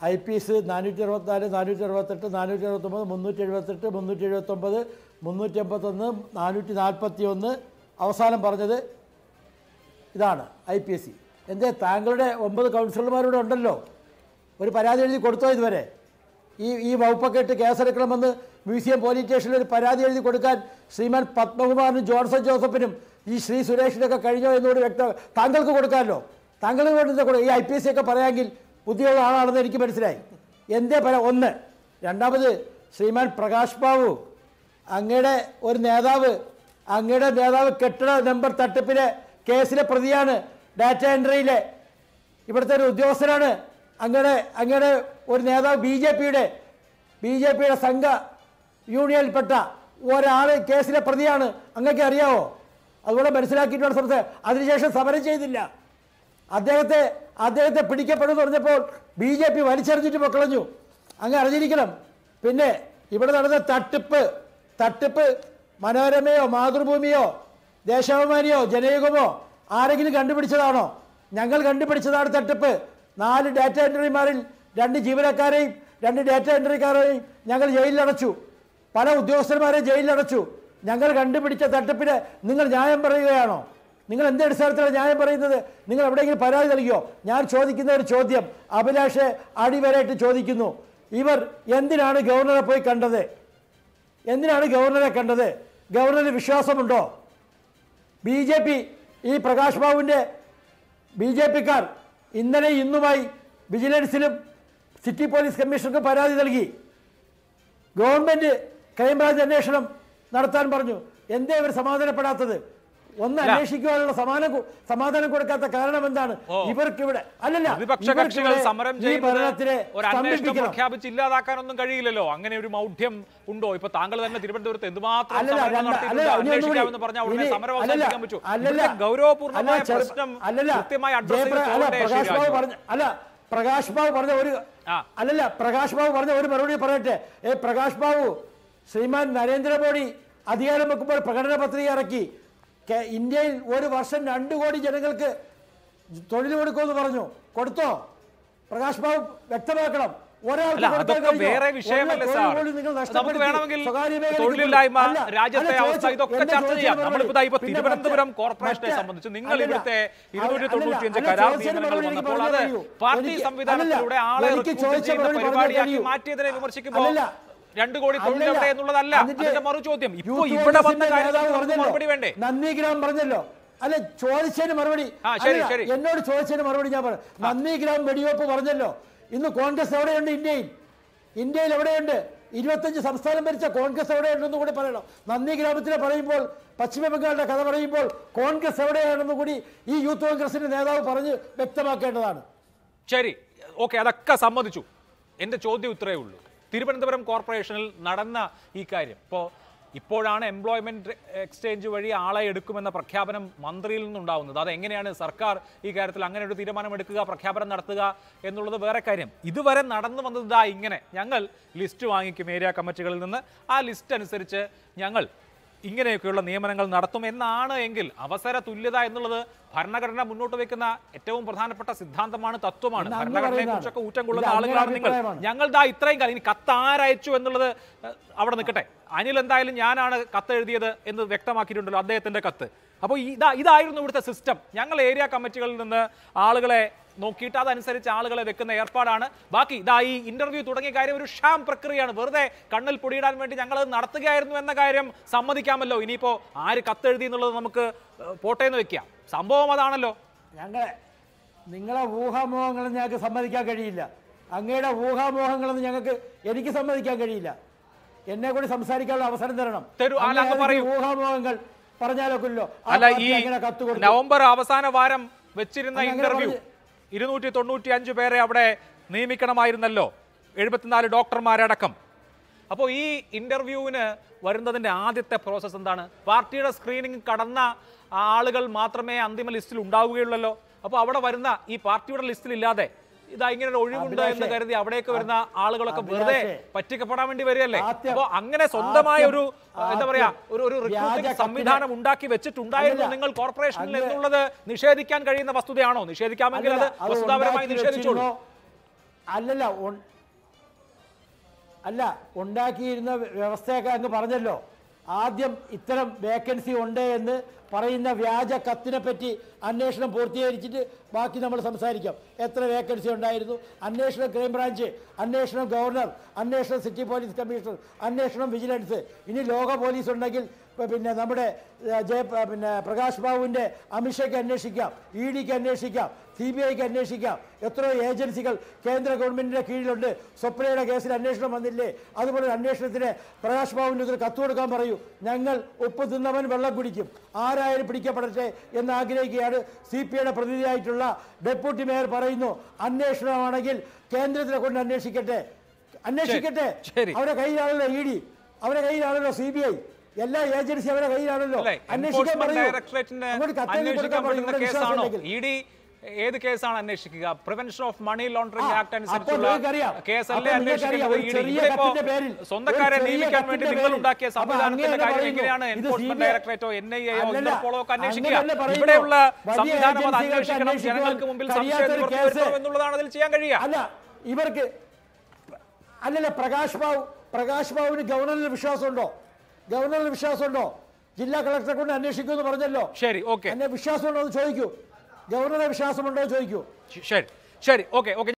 I P S നാനൂറ്റി അറുപത്തിനാല് നാനൂറ്റി അറുപത്തെട്ട് നാനൂറ്റി അറുപത്തൊമ്പത് മുന്നൂറ്റി എഴുപത്തെട്ട് മുന്നൂറ്റി എഴുപത്തൊമ്പത് മുന്നൂറ്റി എൺപത്തൊന്ന് നാനൂറ്റി നാൽപ്പത്തി ഒന്ന് അവസാനം പറഞ്ഞത് ഇതാണ് ഐ പി എസ് സി എന്തേ താങ്കളുടെ ഒമ്പത് കൗൺസിലർമാരുടെ ഉണ്ടല്ലോ ഒരു പരാതി എഴുതി കൊടുത്തോ ഇതുവരെ ഈ ഈ വകുപ്പൊക്കെ ഇട്ട് കേസെടുക്കണമെന്ന് മ്യൂസിയം പോലീസ് സ്റ്റേഷനിൽ ഒരു പരാതി എഴുതി കൊടുക്കാൻ ശ്രീമാൻ പത്മകുമാറിനും ജോൺസൺ ജോസഫിനും ഈ ശ്രീ സുരേഷിനൊക്കെ കഴിഞ്ഞോ എന്നുകൂടി വ്യക്തം താങ്കൾക്ക് കൊടുക്കാമല്ലോ താങ്കൾക്ക് കൊടുത്ത കൊടു ഈ ഐ പി എസ് സി ഒക്കെ പറയാമെങ്കിൽ ബുദ്ധിയുള്ള ആളാണെന്ന് എനിക്ക് മനസ്സിലായി എന്തേ പറയാം ഒന്ന് രണ്ടാമത് ശ്രീമാൻ പ്രകാശ് ബാബു അങ്ങയുടെ ഒരു നേതാവ് അങ്ങയുടെ നേതാവ് കെട്ടിട നമ്പർ തട്ടിപ്പിലെ കേസിലെ പ്രതിയാണ് ഡാറ്റ എൻട്രിയിലെ ഇവിടുത്തെ ഒരു ഉദ്യോഗസ്ഥനാണ് അങ്ങയുടെ അങ്ങയുടെ ഒരു നേതാവ് ബി ജെ പിയുടെ ബി ജെ പിയുടെ സംഘ യൂണിയനിൽപ്പെട്ട ഒരാൾ കേസിലെ പ്രതിയാണ് അങ്ങക്ക് അറിയാവോ അതുപോലെ മനസ്സിലാക്കിയിട്ടാണ് സംസാരം അതിനുശേഷം സമരം ചെയ്തില്ല അദ്ദേഹത്തെ അദ്ദേഹത്തെ പിടിക്കപ്പെടുമെന്ന് പറഞ്ഞപ്പോൾ ബി ജെ പി വലിച്ചെറിഞ്ഞിട്ട് പൊക്കളഞ്ഞു അങ്ങ് അറിഞ്ഞിരിക്കണം പിന്നെ ഇവിടെ നടന്ന തട്ടിപ്പ് തട്ടിപ്പ് മനോരമയോ മാതൃഭൂമിയോ ദേശാഭിമാനിയോ ജനയുഗമോ ആരെങ്കിലും കണ്ടുപിടിച്ചതാണോ ഞങ്ങൾ കണ്ടുപിടിച്ചതാണ് തട്ടിപ്പ് നാല് ഡാറ്റ എൻട്രിമാരിൽ രണ്ട് ജീവനക്കാരെയും രണ്ട് ഡാറ്റ എൻട്രിക്കാരെയും ഞങ്ങൾ ജയിലിലടച്ചു പല ഉദ്യോഗസ്ഥന്മാരെ ജയിലിലടച്ചു ഞങ്ങൾ കണ്ടുപിടിച്ച തട്ടിപ്പിന് നിങ്ങൾ ന്യായം പറയുകയാണോ നിങ്ങൾ എന്ത് അടിസ്ഥാനത്തിലാണ് ന്യായം പറയുന്നത് നിങ്ങൾ എവിടെയെങ്കിലും പരാതി നൽകിയോ ഞാൻ ചോദിക്കുന്ന ഒരു ചോദ്യം അഭിലാഷ് അടിവരായിട്ട് ചോദിക്കുന്നു ഇവർ എന്തിനാണ് ഗവർണറെ പോയി കണ്ടത് എന്തിനാണ് ഗവർണറെ കണ്ടത് ഗവർണറിന് വിശ്വാസമുണ്ടോ ബി ജെ പി ഈ പ്രകാശ് ബാബുവിൻ്റെ ബി ജെ പിക്കാർ ഇന്നലെ ഇന്നുമായി വിജിലൻസിലും സിറ്റി പോലീസ് കമ്മീഷണർക്ക് പരാതി നൽകി ഗവൺമെന്റ് ക്രൈംബ്രാഞ്ച് അന്വേഷണം നടത്താൻ പറഞ്ഞു എന്തേ ഇവർ സമാധാനപ്പെടാത്തത് ഒന്ന് അന്വേഷിക്കുവാനുള്ള സമാനം കൊ- സമാധാനം കൊടുക്കാത്ത കാരണം എന്താണ് ഓ. ഇവർക്ക് ഇവിടെ അല്ലല്ല പ്രതിപക്ഷ ഇവർക്ക് കക്ഷികൾ ഇവിടെ സമരം ഈ ചെയ്യുന്നത് ഭരണത്തിനെ ഒരു അന്വേഷണം സ്തംഭിപ്പിക്കണം പ്രഖ്യാപിച്ച് ഇല്ലാതാക്കാനൊന്നും കഴിയില്ലല്ലോ അങ്ങനെ ഒരു മൗഢ്യം ഉണ്ടോ ഇപ്പൊ താങ്കൾ തന്നെ തിരുവനന്തപുരത്ത് എന്തുമാത്രം അല്ലല്ല, സമരങ്ങൾ രണ്ട- നടത്തിയിട്ടുണ്ട്, അല്ലല്ല, ഇനി ഒന്നുകൂടി. അന്വേഷിക്കാമെന്ന് പറഞ്ഞാൽ ഉടനെ ഇനി- സമരം അല്ലല്ല, അവസാനിപ്പിക്കാൻ പറ്റൂ അല്ലല്ല, ഇവിടുത്തെ ഗൗരവപൂർണ്ണമായ അല്ല, ചെറു- പ്രശ്നം അല്ലല്ല, കൃത്യമായി അഡ്രസ് ചെയ്ത് ജയപ്ര- അല്ല, പോകണ്ടേ ശ്രീ പ്രകാശ് ബാബു രാജു? പറഞ്ഞ അല്ല പ്രകാശ് ബാബു പറഞ്ഞ ഒരു ആ. അല്ലല്ല പ്രകാശ് ബാബു പറഞ്ഞ ഒരു മറുപടി പറയട്ടെ ഏ പ്രകാശ് ബാബു ശ്രീമാൻ നരേന്ദ്രമോദി അധികാരം വെക്കുമ്പോൾ പ്രകടന പത്രിക ഇറക്കി കെ- ഇന്ത്യയിൽ ഒരു വർഷം രണ്ടു കോടി ജനങ്ങൾക്ക് തൊഴിൽ കൊടുക്കുമെന്ന് പറഞ്ഞു കൊടുത്തോ പ്രകാശ് ബാബു വ്യക്തമാക്കണം ഒരാൾക്ക് അല്ല കൊടുക്കാൻ അതൊക്കെ കഴിഞ്ഞോ? വേറെ ഉള്ള വിഷയമല്ലേ തൊഴിൽ സാർ പോലും നിങ്ങൾ നമുക്ക് നഷ്ടപ്പെടുത്തി. വേണമെങ്കിൽ സ്വകാര്യ മേഖലയ്ക്ക് തൊഴിലില്ലായ്മ അല്ല, രാജ്യത്തെ അല്ല, അവസ്ഥ ചോദിച്ചു. ഇതൊക്കെ എന്റെ ചർച്ച ചെയ്യാം ചോദ്യത്തിന് നമ്മളിപ്പോ മറുപടി. ഇപ്പൊ പിന്നെ തിരുവനന്തപുരം മറ്റേ- കോർപ്പറേഷനെ മറ്റേ- സംബന്ധിച്ച് നിങ്ങൾ അല്ലല്ല, ഇവിടുത്തെ ഇരുന്നൂറ്റി അല്ലല്ല, തൊണ്ണൂറ്റിയഞ്ച് അല്ല, കരാർ ചോദിച്ചതിന് നിയമനങ്ങൾ മറുപടി വന്നപ്പോൾ പറഞ്ഞേ അത് കഴിയൂ. പാർട്ടി എനിക്ക് സംവിധാനത്തിലൂടെ അല്ലല്ല, ആളെ എനിക്ക് റിക്രൂട്ട് ചോദിച്ച ചെയ്യുന്ന മറുപടി പറഞ്ഞേ പരിപാടിയാക്കി കഴിയൂ. മാറ്റിയതിനെ വിമർശിക്കുമ്പോൾ അല്ലല്ല. രണ്ടു കോടി തൊഴിൽ അല്ലല്ല. എവിടെ എന്നുള്ളതല്ല എന്നിട്ട് അതിന്റെ മറു ചോദ്യം ഇപ്പൊ യൂത്ത് ഇവിടെ വന്ന കോൺഗ്രസിന്റെ നേതാവ് കാര്യത്തിൽ പറഞ്ഞല്ലോ, മറുപടി വേണ്ടേ നന്ദി ഗ്രാം പറഞ്ഞല്ലോ അല്ല ചോദിച്ചതിന് മറുപടി ആ, ശരി, അല്ല, ശരി. എന്നോട് ചോദിച്ചതിന് മറുപടി ഞാൻ പറഞ്ഞു നന്ദി ഗ്രാം വെടിവെപ്പ് പറഞ്ഞല്ലോ ഇന്ന് കോൺഗ്രസ് എവിടെയുണ്ട് ഇന്ത്യയിൽ ഇന്ത്യയിൽ എവിടെയുണ്ട് ഇരുപത്തഞ്ച് സംസ്ഥാനം ഭരിച്ച കോൺഗ്രസ് എവിടെയുണ്ടെന്ന് കൂടി പറയണം നന്ദി ഗ്രാമത്തിനെ പറയുമ്പോൾ പശ്ചിമ ബംഗാളിന്റെ കഥ പറയുമ്പോൾ കോൺഗ്രസ് എവിടെയാണെന്ന് കൂടി ഈ യൂത്ത് കോൺഗ്രസിന്റെ നേതാവ് പറഞ്ഞ് വ്യക്തമാക്കേണ്ടതാണ് ശരി ഓക്കെ അതൊക്കെ സമ്മതിച്ചു എൻ്റെ ചോദ്യം ഇത്രയേ ഉള്ളൂ തിരുവനന്തപുരം കോർപ്പറേഷനിൽ നടന്ന ഈ കാര്യം ഇപ്പോൾ ഇപ്പോഴാണ് എംപ്ലോയ്മെന്റ് എക്സ്ചേഞ്ച് വഴി ആളെ എടുക്കുമെന്ന പ്രഖ്യാപനം മന്ത്രിയിൽ നിന്നുണ്ടാവുന്നത് അതെങ്ങനെയാണ് സർക്കാർ ഈ കാര്യത്തിൽ അങ്ങനെ ഒരു തീരുമാനമെടുക്കുക പ്രഖ്യാപനം നടത്തുക എന്നുള്ളത് വേറെ കാര്യം ഇതുവരെ നടന്നു വന്നത് ഇതാ ഇങ്ങനെ ഞങ്ങൾ ലിസ്റ്റ് വാങ്ങിക്കും ഏരിയ കമ്മിറ്റികളിൽ നിന്ന് ആ ലിസ്റ്റ് അനുസരിച്ച് ഞങ്ങൾ ഇങ്ങനെയൊക്കെയുള്ള നിയമനങ്ങൾ നടത്തും എന്നാണ് എങ്കിൽ അവസര തുല്യത എന്നുള്ളത് ഭരണഘടന മുന്നോട്ട് വെക്കുന്ന ഏറ്റവും പ്രധാനപ്പെട്ട സിദ്ധാന്തമാണ് തത്വമാണ് എന്ന് അങ്ങ് ഭരണഘടനയെ കുറിച്ചൊക്കെ പറയുന്നതാണ്. ഊറ്റം കൊള്ളുന്ന ഇത് അങ്ങയുടെ ആളുകളാണ് നിങ്ങൾ അഭിപ്രായമാണ്. ഞങ്ങൾ ദാ ഇത്രയും കാലം ഇനി കത്ത് ആരയച്ചു എന്നുള്ളത് ഏഹ്, അവിടെ നിൽക്കട്ടെ അനിൽ എന്തായാലും ഞാനാണ് കത്ത് എഴുതിയത് എന്ന് വ്യക്തമാക്കിയിട്ടുണ്ടല്ലോ അദ്ദേഹത്തിന്റെ കത്ത് അപ്പോൾ ഇതാ ഇതായിരുന്നു ഇവിടുത്തെ സിസ്റ്റം ഞങ്ങൾ ഏരിയ കമ്മിറ്റികളിൽ നിന്ന് ആളുകളെ നോക്കിയിട്ട് അതനുസരിച്ച് ആളുകളെ വെക്കുന്ന ഏർപ്പാടാണ് ബാക്കി ഇതാ ഈ ഇന്റർവ്യൂ തുടങ്ങിയ കാര്യം ഒരു ഷാം പ്രക്രിയയാണ് വെറുതെ കണ്ണിൽ പൊടിയിടാൻ വേണ്ടി ഞങ്ങൾ അത് നടത്തുകയായിരുന്നു എന്ന കാര്യം സമ്മതിക്കാമല്ലോ ഇനിയിപ്പോ ആര് കത്തെഴുതി എന്നുള്ളത് നമുക്ക് ഏഹ്, പോട്ടേന്ന് വെക്കാം സംഭവം അതാണല്ലോ ഞങ്ങളെ നിങ്ങളെ ഊഹാമോഹങ്ങൾ ഞങ്ങൾക്ക് സമ്മതിക്കാൻ കഴിയില്ല അങ്ങയുടെ ഊഹാമോഹങ്ങളൊന്നും ഞങ്ങൾക്ക് എനിക്ക് സമ്മതിക്കാൻ കഴിയില്ല എന്നെ കൂടി സംസാരിക്കാനുള്ള അവസരം തരണം തരൂ, അല്ല, അങ്ങ് അങ്ങ് പറയൂ. ഏതെങ്കിലും ഊഹാമോഹങ്ങൾ പറഞ്ഞാലൊക്കില്ലോ അല്ല ഈ നവംബർ അവസാന വാരം വെച്ചിരുന്ന അങ്ങ് അങ്ങനെ ഇന്റർവ്യൂ പറഞ്ഞ്- ഇരുന്നൂറ്റി തൊണ്ണൂറ്റി അഞ്ച് പേരെ അവിടെ നിയമിക്കണമായിരുന്നല്ലോ എഴുപത്തിനാല് ഡോക്ടർമാരടക്കം അപ്പോൾ ഈ ഇന്റർവ്യൂവിന് വരുന്നതിന്റെ ആദ്യത്തെ പ്രോസസ്സ് എന്താണ് പാർട്ടിയുടെ സ്ക്രീനിങ് കടന്ന ആളുകൾ മാത്രമേ അന്തിമ ലിസ്റ്റിൽ ഉണ്ടാവുകയുള്ളല്ലോ അപ്പോൾ അവിടെ വരുന്ന ഈ പാർട്ടിയുടെ ലിസ്റ്റിൽ ഇല്ലാതെ ഇതാ ഇങ്ങനെ ഒരു ഒഴിവുണ്ട് എന്ന് അഭിലാഷേ, കരുതി അവിടേക്ക് വരുന്ന ആളുകളൊക്കെ വെറുതെ അഭിലാഷേ, പറ്റിക്കപ്പെടാൻ വേണ്ടി വരികയല്ലേ ആദ്യം- അപ്പോൾ അങ്ങനെ സ്വന്തമായ ആദ്യം- ഒരു എന്താ പറയാ ഒരു ഒരു വ്യാജ റിക്രൂട്ടിംഗ് കത്തിനെ- സംവിധാനം ഉണ്ടാക്കി വെച്ചിട്ടുണ്ടായിരുന്നു അല്ലല്ല. നിങ്ങൾ കോർപ്പറേഷനിൽ അങ്ങ് എന്നുള്ളത് നിഷേധിക്കാൻ കഴിയുന്ന വസ്തുതയാണോ നിഷേധിക്കാമെങ്കിൽ അത് അല്ലല്ല, അത് വസ്തുതാപരമായി ഉണ്ടാക്കി നിഷേധിച്ചോളൂ വെച്ചിരുന്നോ? അല്ലല്ല ഉൺ- അല്ല ഉണ്ടാക്കിയിരുന്ന വ്യവസ്ഥയൊക്കെ അങ്ങ് പറഞ്ഞല്ലോ ആദ്യം ഇത്തരം വേക്കൻസി ഉണ്ട് എന്ന് പറയുന്ന വ്യാജ കത്തിനെ പറ്റി അന്വേഷണം പൂർത്തീകരിച്ചിട്ട് ബാക്കി നമ്മൾ സംസാരിക്കാം എത്ര വേക്കൻസി ഉണ്ടായിരുന്നു അന്വേഷണം ക്രൈംബ്രാഞ്ച് അന്വേഷണം ഗവർണർ അന്വേഷണം സിറ്റി പോലീസ് കമ്മീഷണർ അന്വേഷണം വിജിലൻസ് ഇനി ലോക പോലീസ് ഉണ്ടെങ്കിൽ ഇപ്പൊ പിന്നെ നമ്മുടെ ഏഹ്, ജയ പിന്നെ പ്രകാശ് ബാബുവിൻ്റെ അമിത്ഷയ്ക്ക് അന്വേഷിക്കാം ഇ ഡിക്ക് അന്വേഷിക്കാം സി ബി ഐക്ക് അന്വേഷിക്കാം എത്രയോ ഏജൻസികൾ കേന്ദ്ര ഗവൺമെന്റിന്റെ കീഴിലുണ്ട് സ്വപ്നയുടെ കേസിൽ അന്വേഷണം വന്നില്ലേ അതുപോലെ ഒരു അന്വേഷണത്തിന് പ്രകാശ് ബാബുവിന് ഒരു കത്ത് കൊടുക്കാൻ പറയൂ ഞങ്ങൾ ഉപ്പ് തിന്നവൻ വെള്ളം കുടിക്കും ആരായാലും പിടിക്കപ്പെടട്ടെ എന്ന് ആഗ്രഹിക്കുകയാണ് സി പി ഐയുടെ പ്രതിനിധിയായിട്ടുള്ള ഡെപ്യൂട്ടി മേയർ പറയുന്നു അന്വേഷണമാണെങ്കിൽ കേന്ദ്രത്തിലെ കൊണ്ട് അന്വേഷിക്കട്ടെ അന്വേഷിക്കട്ടെ ശരി. അവരുടെ കയ്യിലാണല്ലോ ഇ ഡി അവരുടെ കയ്യിലാണല്ലോ സി ബി ഐ എല്ലാ ഏജൻസി അവരുടെ കയ്യിലാണല്ലോ അല്ലേ അന്വേഷിക്കാൻ എൻഫോഴ്സ്മെന്റ് പറയൂ ഡയറക്ടറേറ്റിന് അങ്ങോട്ട് കത്തെഴുതി കൊടുക്കാൻ പറയൂ അന്വേഷിക്കപ്പെടുന്ന ഇവിടെ കേസാണോ വിശ്വാസമില്ലെങ്കിൽ. ഇ ഡി ഏത് കേസാണ് അന്വേഷിക്കുക prevention of money laundering uh, act അപ്പോൾ അനുസരിച്ചുള്ള നിങ്ങൾക്കറിയാം. കേസല്ലേ അപ്പോൾ നിങ്ങൾക്കറിയാം, അന്വേഷിക്കുന്നത് ഒരു ഇ ഡി ചെറിയ ഇവിടെ ഇപ്പോ കത്തിന്റെ പേരിൽ, സ്വന്തക്കാരെ ഒരു ചെറിയ നിയമിക്കാൻ വേണ്ടി കത്തിന്റെ നിങ്ങൾ പേരിൽ. ഉണ്ടാക്കിയ അപ്പോൾ സംവിധാനത്തിന്റെ അങ്ങനെ കാര്യം പറയുന്നു. എങ്ങനെയാണ് ഇത് എൻഫോഴ്സ്മെന്റ് CBI ഡയറക്ടറേറ്റോ എൻ ഐ എയോ അല്ലല്ല, ഇന്റർപോളോ ഒക്കെ അന്വേഷിക്കുക അങ്ങനെ പറയുന്നു. ഇവിടെയുള്ള വലിയ സംവിധാനം അത് ഏജൻസികൾക്ക് അന്വേഷിക്കണം അന്വേഷിക്കുവാൻ ജനങ്ങൾക്ക് മുമ്പിൽ സംശയം കഴിയാത്തൊരു നിവൃത്തി കേസ്. വരുത്തണം എന്നുള്ളതാണ് അതിൽ ചെയ്യാൻ കഴിയുക അല്ല ഇവർക്ക് അല്ലല്ല പ്രകാശ് ബാബു പ്രകാശ് ബാബുവിന് ഗവർണറിന് വിശ്വാസമുണ്ടോ ഗവർണറിന് വിശ്വാസമുണ്ടോ ജില്ലാ കളക്ടറെ കൊണ്ട് അന്വേഷിക്കുമെന്ന് പറഞ്ഞല്ലോ ശരി ഓക്കെ എന്നെ വിശ്വാസമുണ്ടോ എന്ന് ചോദിക്കൂ ഗവർണറെ വിശ്വാസമുണ്ടോ എന്ന് ചോദിക്കൂ ശരി ശരി ഓക്കെ ഓക്കെ